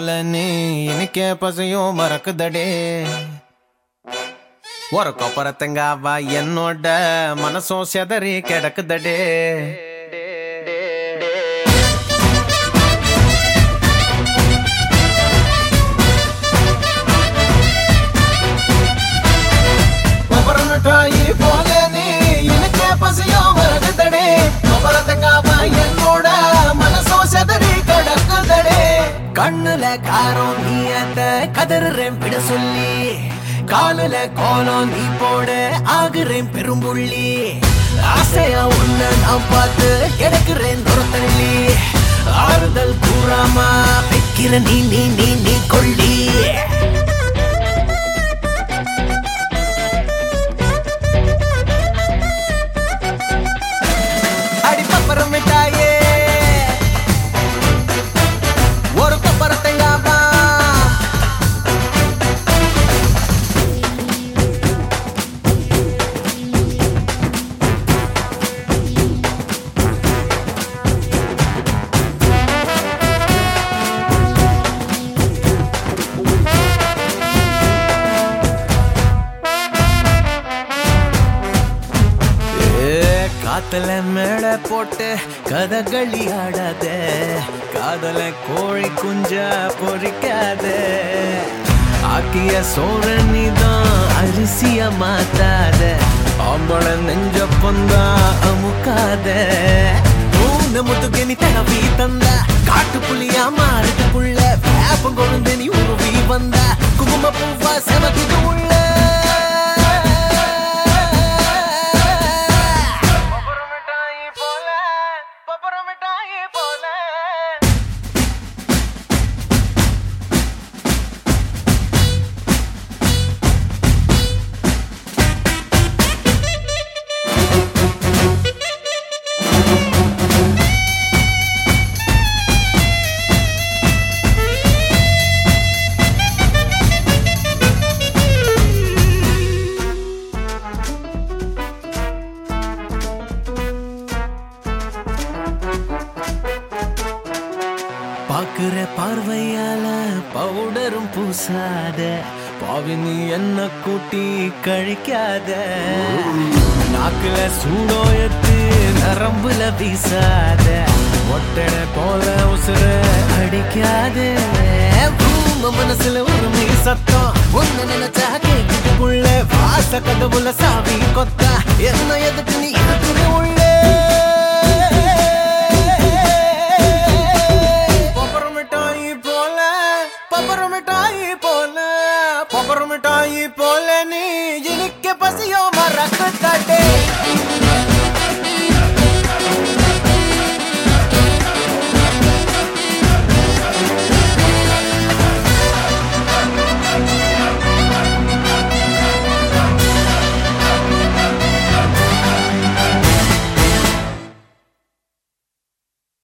போல நீ இனிக்கே பசையும் மறக்குதடே ஒரு கொப்பரத்தங்காவா என்னோட மனசும் செதறி கிடக்குதடே கொப்பரம் மிட்டாயி போல நீ இனிக்கே பசையும் மறக்குதடே கொப்பரத்தங்காவா என்னோட மனசும் செதறி கிடக்குதடே கண்ணுல காரம் நீ அந்த கதறுறேன் விட சொல்லி காலுல கோலம் நீ போட ஆகுறேன் பெரும்புள்ளி ஆசையா உன்ன நான் பார்த்து கிடக்குறேன் துரத்தள்ளி ஆறுதல் கூறாம வைக்கிற நீ நீ நீ நீ கொள்ளி அடி பப்பரம் மிட்டாயே ஒரு கொப்பரத்தங்காவா ஏ, காத்துல மேடை போட்டு கதகளி ஆடாத காதல கோழி குஞ்சா பொறிக்காத ஆக்கிய சோற நீதான் அரிசிய மாத்தாத ஆம்பள நெஞ்ச பொந்தா அமுக்காத மூணு முத்துக்கு நீ தடவி தந்த காட்டு புள்ளியா மாறுது புள்ள வேப்பம் கொழுந்து நீ உருவி வந்த குங்கும பூவா செவக்குது உள்ள பாக்குற பார்வையால பவுடரும் பூசாத பாவி நீ என்ன கூட்டி கழிக்காத நாக்குல சூடோயத்து நரம்புல வீசாத ஒட்டடை போல உசுர அடிக்காத பூம மனசுல ஒரு மீ சத்தம் ஒன்னு நினைச்சா கேக்குதுக்குள்ள வாச கதவுல சாவி கொத்தா என்ன எதுக்கு நீ இருக்கிற உள்ள